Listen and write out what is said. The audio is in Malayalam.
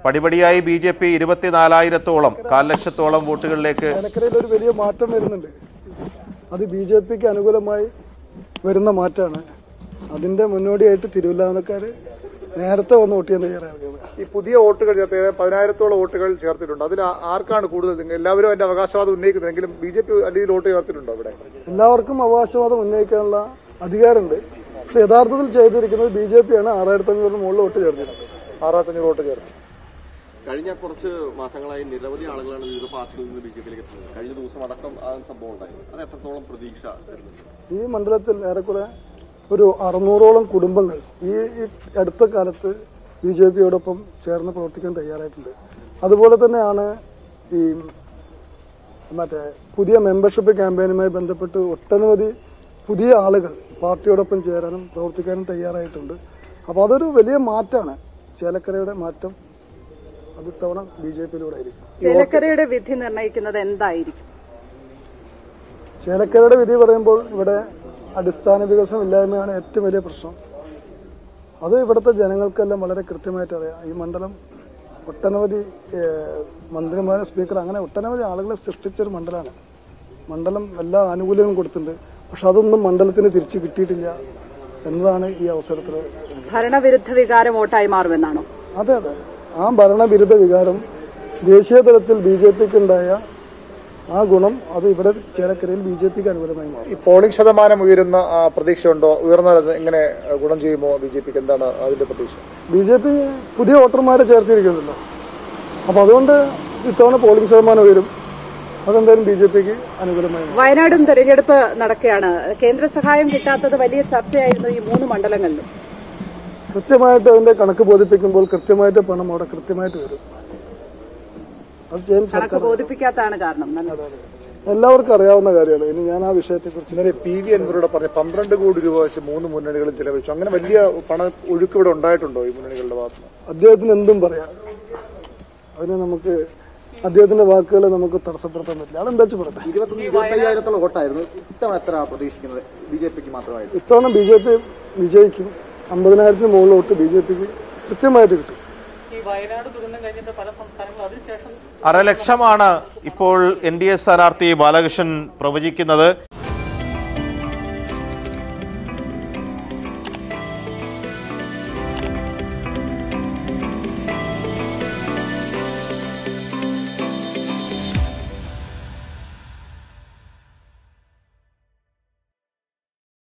പടിപടിയായി ബി ജെ പി ഇരുപത്തിനാലായിരത്തോളം കാൽ ലക്ഷത്തോളം വോട്ടുകളിലേക്ക് ചേലക്കരയിൽ ഒരു വലിയ മാറ്റം വരുന്നുണ്ട് അത് ബി ജെ പിക്ക് അനുകൂലമായി വരുന്ന മാറ്റമാണ് അതിന്റെ മുന്നോടിയായിട്ട് തിരുവല്ലാമലക്കാർ നേരത്തെ വന്ന് വോട്ട് ചെയ്യാൻ തയ്യാറാകുന്നത് ഈ പുതിയ വോട്ടുകൾ ചേർത്ത് ഏതാണ്ട് പതിനായിരത്തോളം വോട്ടുകൾ ചേർത്തിട്ടുണ്ട് അതിൽ ആ- ആർക്കാണ് കൂടുതൽ നിങ്ങൾ എല്ലാവരും അതിന്റെ അവകാശവാദം ഉന്നയിക്കുന്നെങ്കിലും ബി ജെ പി അടിയിൽ വോട്ട് ചേർത്തിട്ടുണ്ടോ ഇവിടെ എല്ലാവർക്കും അവകാശവാദം ഉന്നയിക്കാനുള്ള അധികാരമുണ്ട് പക്ഷെ യഥാർത്ഥത്തിൽ ചെയ്തിരിക്കുന്നത് ബി ജെ പി ആണ് ആറായിരത്തി അഞ്ഞൂറിന് മുകളിൽ വോട്ട് ചേർത്തിട്ടുണ്ട് ആറായിരത്തഞ്ഞൂറ് വോട്ട് ചേർത്ത് കഴിഞ്ഞ കുറച്ച് മാസങ്ങളായി നിരവധി ആളുകളാണ് വിവിധ പാർട്ടികളിൽ നിന്ന് ബി ജെ പിയിലേക്ക് എത്തുന്നത് കഴിഞ്ഞ ദിവസം അടക്കം ആ സംഭവം ഉണ്ടായിരുന്നു അത് എത്രത്തോളം പ്രതീക്ഷ തരുന്നുണ്ട് ഈ മണ്ഡലത്തിൽ ഏറെക്കുറെ ഒരു അറുന്നൂറോളം കുടുംബങ്ങൾ ഈ ഈ അടുത്ത കാലത്ത് ബി ജെ പിയോടൊപ്പം ചേർന്ന് പ്രവർത്തിക്കാൻ തയ്യാറായിട്ടുണ്ട് അതുപോലെ തന്നെയാണ് ഈ മറ്റേ പുതിയ മെമ്പർഷിപ്പ് ക്യാമ്പയിനുമായി ബന്ധപ്പെട്ട് ഒട്ടനവധി പുതിയ ആളുകൾ പാർട്ടിയോടൊപ്പം ചേരാനും പ്രവർത്തിക്കാനും തയ്യാറായിട്ടുണ്ട് അപ്പോൾ അതൊരു വലിയ മാറ്റമാണ് ചേലക്കരയുടെ മാറ്റം അത് ഇത്തവണ ബി ജെ പിയിലൂടെ ആയിരിക്കും ചേലക്കരയുടെ വിധി നിർണ്ണയിക്കുന്നത് എന്തായിരിക്കും ചേലക്കരയുടെ വിധി പറയുമ്പോൾ ഇവിടെ അടിസ്ഥാന വികസനം ഇല്ലായ്മയാണ് ഏറ്റവും വലിയ പ്രശ്നം അത് ഇവിടുത്തെ ജനങ്ങൾക്കെല്ലാം വളരെ കൃത്യമായിട്ട് അറിയാം ഈ മണ്ഡലം ഒട്ടനവധി ഏഹ്, മന്ത്രിമാരെ സ്പീക്കർ അങ്ങനെ ഒട്ടനവധി ആളുകളെ സൃഷ്ടിച്ചൊരു മണ്ഡലമാണ് മണ്ഡലം എല്ലാ ആനുകൂല്യങ്ങളും കൊടുത്തിട്ടുണ്ട് പക്ഷെ അതൊന്നും മണ്ഡലത്തിന് തിരിച്ചു കിട്ടിയിട്ടില്ല എന്നതാണ് ഈ അവസരത്തിൽ ഭരണവിരുദ്ധ വികാരം വോട്ടായി മാറുമെന്നാണോ അതെ അതെ ആ ഭരണവിരുദ്ധ വികാരം ദേശീയ തലത്തിൽ ബി ജെ പിക്ക് ഉണ്ടായ ആ ഗുണം അത് ഇവിടെ ചേലക്കരയിൽ ബി ജെ പിക്ക് അനുകൂലമായി മാറും ഈ പോളിംഗ് ശതമാനം ഉയരുന്ന ആ, പ്രതീക്ഷയുണ്ടോ ഉയർന്നാൽ അത് എങ്ങനെ ആ, ഗുണം ചെയ്യുമോ ബി ജെ പിക്ക് എന്താണ് അതിന്റെ പ്രതീക്ഷ ബി ജെ പി പുതിയ വോട്ടർമാരെ ചേർത്തിരിക്കുന്നുണ്ടല്ലോ അപ്പൊ അതുകൊണ്ട് ഇത്തവണ പോളിംഗ് ശതമാനം ഉയരും അതെന്തായാലും ബി ജെ പിക്ക് അനുകൂലമായി മാറും. വയനാടും തെരഞ്ഞെടുപ്പ് നടക്കുകയാണ് കേന്ദ്ര സഹായം കിട്ടാത്തത് വലിയ ചർച്ചയായിരുന്നു ഈ മൂന്ന് മണ്ഡലങ്ങളിലും കൃത്യമായിട്ട് അതിന്റെ കണക്ക് ബോധിപ്പിക്കുമ്പോൾ കൃത്യമായിട്ട് പണം അവിടെ കൃത്യമായിട്ട് വരും അത് ചെയ്യാൻ കണക്ക് സർക്കാർ ബോധിപ്പിക്കാത്തതാണ് കാരണം നല്ലത് എല്ലാവർക്കും അറിയാവുന്ന കാര്യമാണ് ഇനി ഞാൻ ആ വിഷയത്തെ കുറിച്ച് ഇന്നലെ പി വി അൻവരോട് പറഞ്ഞ പന്ത്രണ്ട് കോടി രൂപ വെച്ച് മൂന്ന് മുന്നണികളും ചെലവഴിച്ചു അങ്ങനെ വലിയ പണ ഒഴുക്ക് ഇവിടെ ഉണ്ടായിട്ടുണ്ടോ ഈ മുന്നണികളുടെ ഭാഗത്ത് നിന്ന്? അദ്ദേഹത്തിന് എന്തും പറയാം അതിന് നമുക്ക് അദ്ദേഹത്തിന്റെ വാക്കുകളെ നമുക്ക് തടസ്സപ്പെടുത്താൻ പറ്റില്ല അതെന്താ വെച്ച് പറയട്ടെ ഇരുപത്തി ഇരുപത്തയ്യായിരത്തോളം വോട്ടായിരുന്നു ഇത്തവണ എത്ര പ്രതീക്ഷിക്കുന്നത് ബി ജെ പിക്ക് മാത്രമായിട്ട് ഇത്തവണ ബി ജെ പി വിജയിക്കും അമ്പതിനായിരത്തിന് മുകളിൽ വോട്ട് ബി ജെ പിക്ക് കൃത്യമായിട്ട് കിട്ടും ഈ വയനാട് ദുരന്തം കഴിഞ്ഞിട്ട് പല സംസ്ഥാനങ്ങളും അതിനുശേഷം അരലക്ഷമാണ് ഇപ്പോൾ എൻ ഡി എ സ്ഥാനാർത്ഥി ബാലകൃഷ്ണൻ പ്രവചിക്കുന്നത്